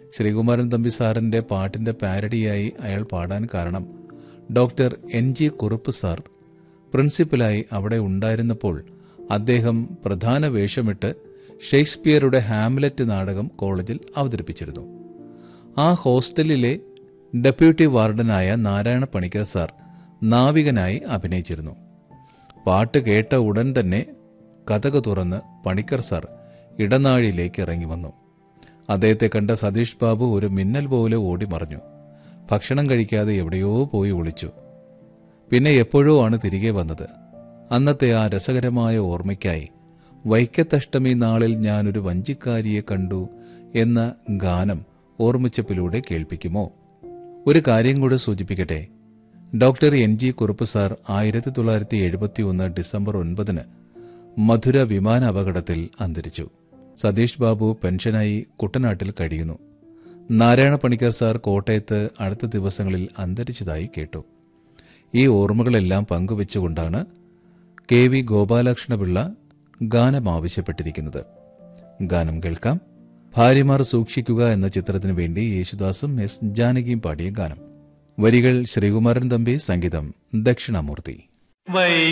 ശ്രീകുമാരൻ തമ്പി സാറിന്റെ പാട്ടിന്റെ പാരഡിയായി അയാൾ പാടാൻ കാരണം doctor N G Kurup sir പ്രിൻസിപ്പലായി അവിടെ ഉണ്ടായിരുന്നപ്പോൾ അദ്ദേഹം പ്രധാന വേഷമിട്ട് ഷേക്സ്പിയറുടെ ഹാംലെറ്റ് നാടകം കോളേജിൽ അവതരിപ്പിച്ചിരുന്നു ആ ഹോസ്റ്റലിലെ ഡെപ്യൂട്ടി വാർഡനായ നാരായണ പണിക്കർ സാർ നാവികനായി അഭിനയിച്ചിരുന്നു പാട്ട് കേട്ട ഉടൻ തന്നെ കഥക തുറന്ന് പണിക്കർ സാർ ഇടനാഴിയിലേക്ക് ഇറങ്ങി വന്നു അദ്ദേഹത്തെ കണ്ട സതീഷ് ബാബു ഒരു മിന്നൽ പോലെ ഓടി മറഞ്ഞു ഭക്ഷണം കഴിക്കാതെ എവിടെയോ പോയി ഒളിച്ചു പിന്നെ എപ്പോഴോ ആണ് തിരികെ വന്നത് അന്നത്തെ ആ രസകരമായ ഓർമ്മയ്ക്കായി വൈക്കത്തഷ്ടമി നാളിൽ ഞാനൊരു വഞ്ചിക്കാരിയെ കണ്ടു എന്ന ഗാനം ഓർമ്മിച്ചപ്പിലൂടെ കേൾപ്പിക്കുമോ ഒരു കാര്യം കൂടെ സൂചിപ്പിക്കട്ടെ doctor N G Kurup sir ആയിരത്തി തൊള്ളായിരത്തി എഴുപത്തി ഒന്ന് ഡിസംബർ ഒൻപതിന് മധുര വിമാന അപകടത്തിൽ അന്തരിച്ചു സതീഷ് ബാബു പെൻഷനായി കുട്ടനാട്ടിൽ കഴിയുന്നു നാരായണ പണിക്കർ സാർ കോട്ടയത്ത് അടുത്ത ദിവസങ്ങളിൽ അന്തരിച്ചതായി കേട്ടു ഈ ഓർമ്മകളെല്ലാം പങ്കുവെച്ചുകൊണ്ടാണ് കെ വി ഗോപാലകൃഷ്ണപിള്ള ഗാനം ആവശ്യപ്പെട്ടിരിക്കുന്നത് ഗാനം കേൾക്കാം ഭാര്യമാർ സൂക്ഷിക്കുക എന്ന ചിത്രത്തിനു വേണ്ടി യേശുദാസും എസ് ജാനകിയും പാടിയ ഗാനം വരികൾ ശ്രീകുമാരൻ തമ്പി സംഗീതം ദക്ഷിണാമൂർത്തി വൈ